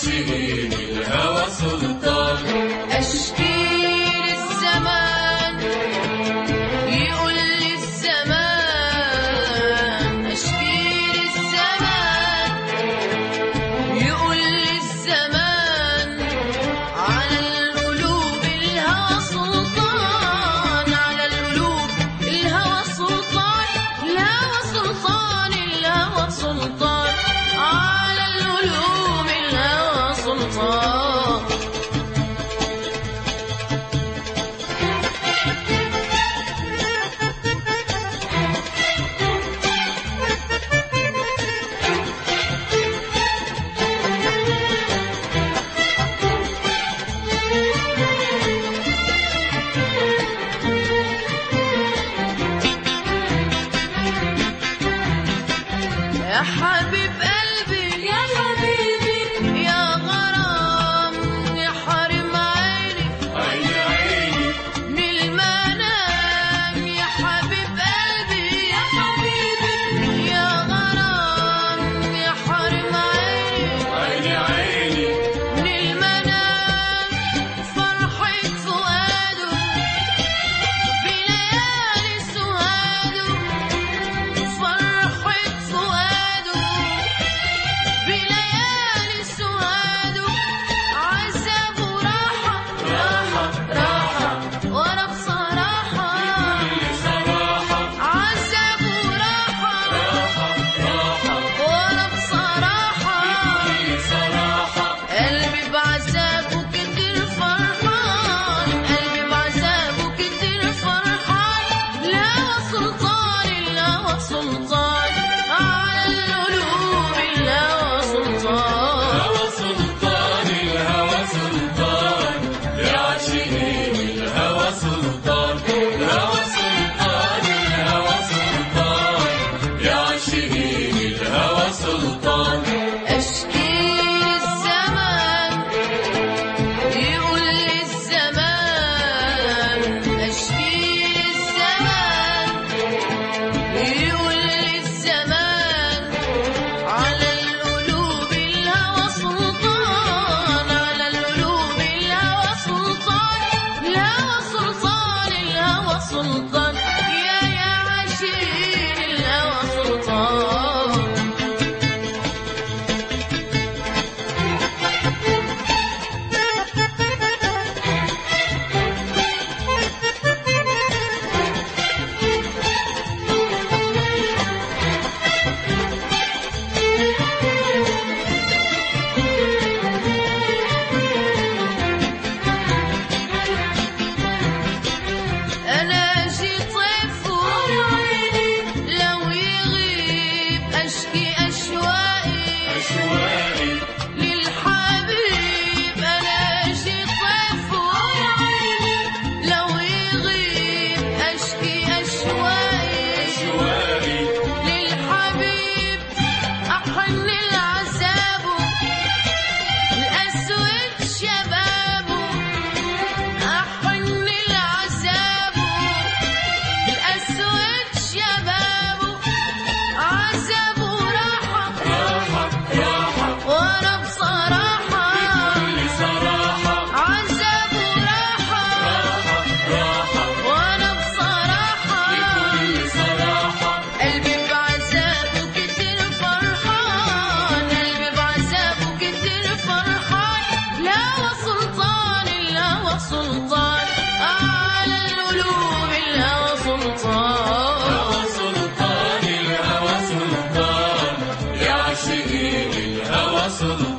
عاشقين الهوى سلطان أشكي للزمان يقول للزمان أشكي للزمان يقول للزمان على القلوب الهوى سلطان على القلوب الهوى سلطان الهوى سلطان الهوى سلطان على القلوب الهوى سلطان يا حبيب قلبي يا حبيبي يا غرام يا حرم عيني عيني عيني من المنام يا حبيب قلبي يا حبيبي يا غرام يا حرم عيني عيني عيني من المنام فرحة فؤاده بليالي سواده فرحة فؤاده بليالي سواده عذاب وراحة راحة راحة وأنا بصراحة بصراحة عذاب وراحة راحة راحة وأنا بصراحة بصراحة قلبي بعذابه كتير فرحان قلبي بعذابه كتير فرحان الهوى سلطان الهوى سلطان على القلوب الهوى سلطان الهوى سلطان الهوى سلطان يا عاشقين الهوى سلطان الهوى سلطان الهوى سلطان يا عاشقين الهوى سلطان أشكي الزمان يقول للزمان أشكي الزمان يقول للزمان على القلوب الهوى سلطان على القلوب الهوى سلطان الهوى سلطان الهوى سلطان يا يا عشير الهوى سلطان أنا جيت طيفه لو يغيب أشكي أشواقي أشواقي للحبيب أنا جيت طيفه لو يغيب أشكي أشواقي أشواقي للحبيب أحن العذابه الأسود شبابه أحن العذابه الأسود شبابه عذابه راحة راحة راحة وأنا بصراحة بصراحة عذابه راحة راحة راحة وأنا بصراحة بصراحة قلبي بعذابه كتير فرحان قلبي بعذابه كتير فرحان الهوى سلطان الهوى سلطان على القلوب الهوى سلطان الهوى سلطان الهوى سلطان يا عاشقين الهوى سلطان